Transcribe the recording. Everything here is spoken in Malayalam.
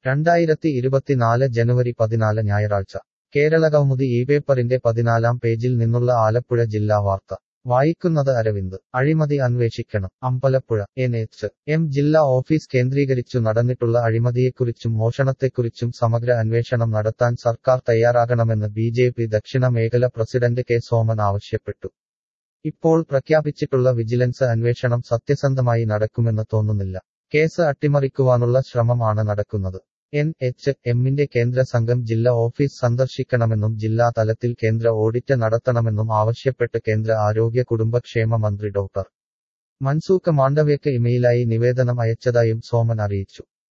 രണ്ടായിരത്തി ഇരുപത്തിനാല് ജനുവരി പതിനാല് ഞായറാഴ്ച കേരളകൗമുദി ഈ പേപ്പറിന്റെ പതിനാലാം പേജിൽ നിന്നുള്ള ആലപ്പുഴ ജില്ലാ വാർത്ത വായിക്കുന്നത് അരവിന്ദ് അഴിമതി അന്വേഷിക്കണം അമ്പലപ്പുഴ എൻ എച്ച് എം ജില്ലാ ഓഫീസ് കേന്ദ്രീകരിച്ചു നടന്നിട്ടുള്ള അഴിമതിയെക്കുറിച്ചും മോഷണത്തെക്കുറിച്ചും സമഗ്ര അന്വേഷണം നടത്താൻ സർക്കാർ തയ്യാറാകണമെന്ന് ബി ജെ പി ദക്ഷിണ മേഖല പ്രസിഡന്റ് കെ സോമൻ ആവശ്യപ്പെട്ടു ഇപ്പോൾ പ്രഖ്യാപിച്ചിട്ടുള്ള വിജിലൻസ് അന്വേഷണം സത്യസന്ധമായി നടക്കുമെന്ന് തോന്നുന്നില്ല കേസ് അട്ടിമറിക്കുവാനുള്ള ശ്രമമാണ് നടക്കുന്നത് എൻ എച്ച് എമ്മിന്റെ കേന്ദ്ര സംഘം ജില്ലാ ഓഫീസ് സന്ദർശിക്കണമെന്നും ജില്ലാ തലത്തിൽ കേന്ദ്ര ഓഡിറ്റ് നടത്തണമെന്നും ആവശ്യപ്പെട്ട് കേന്ദ്ര ആരോഗ്യ കുടുംബക്ഷേമ മന്ത്രി ഡോക്ടർ മൻസൂഖ് മാണ്ഡവ്യക്ക് ഇമെയിലായി നിവേദനം അയച്ചതായും സോമൻ അറിയിച്ചു